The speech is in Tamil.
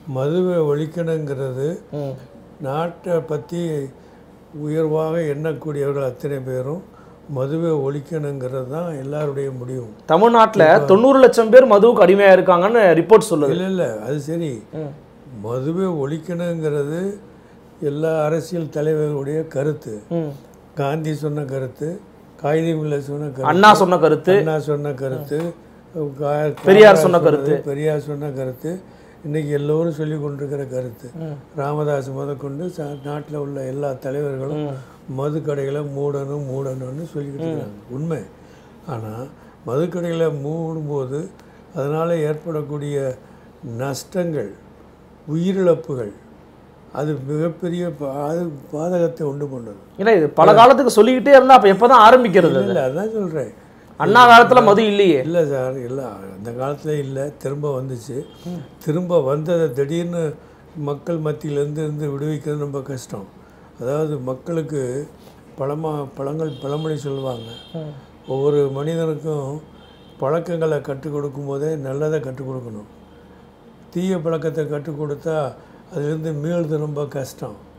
மதுவை ஒழிக்கணுங்கிறது ம் நாட்டை பற்றி உயர்வாக எண்ணக்கூடியவர்கள் அத்தனை பேரும் மதுவை ஒழிக்கணுங்கிறது தான் எல்லாருடைய முடிவும் தமிழ்நாட்டுல தொண்ணூறு லட்சம் பேர் மதுவுக்கு அடிமையா இருக்காங்கன்னு ரிப்போர்ட் சொல்லுது இல்லை இல்லை அது சரி ம். மதுவை ஒழிக்கணுங்கிறது எல்லா அரசியல் தலைவர்களுடைய கருத்து ம். காந்தி சொன்ன கருத்து காகிதமில்ல சொன்ன கருத்து அண்ணா சொன்ன கருத்து அண்ணா சொன்ன கருத்து கா- பெரியார் காமராஜ் சொன்ன சொன்னது, கருத்து. பெரியார் சொன்ன கருத்து இன்னைக்கு எல்லோரும் சொல்லி கொண்டிருக்கிற கருத்து ம். ராமதாஸ் முதற்கொண்டு நாட்டில் உள்ள எல்லா தலைவர்களும் ம். மது கடைகளை மூடணும் மூடணும்னு சொல்லிக்கிட்டு இருக்காங்க உண்மை ஆனால் மதுக்கடைகளை மூடும்போது அதனால் ஏற்படக்கூடிய நஷ்டங்கள் உயிரிழப்புகள் அது மிகப்பெரிய பாத பாதகத்தை உண்டு பண்ணுது இல்ல இது பல காலத்துக்கு சொல்லிக்கிட்டே இருந்தா அப்ப எப்பதான் ஆரம்பிக்கிறது அது? இல்லை அதான் சொல்கிறேன் அண்ணா காலத்துல மது இல்லையே இல்லை சார் இல்லை அந்த காலத்தில் இல்லை திரும்ப வந்துச்சு திரும்ப வந்ததை திடீர்னு மக்கள் மத்தியிலேருந்து இருந்து விடுவிக்கிறது ரொம்ப கஷ்டம் அதாவது மக்களுக்கு பழமா பழங்கள் பழமொழி சொல்லுவாங்க ம். ஒவ்வொரு மனிதனுக்கும் பழக்கங்களை கற்றுக் கொடுக்கும் போதே நல்லதை கற்றுக் கொடுக்கணும் தீய பழக்கத்தை கற்றுக் கொடுத்தா அதுலேருந்து மீள்றது ரொம்ப கஷ்டம்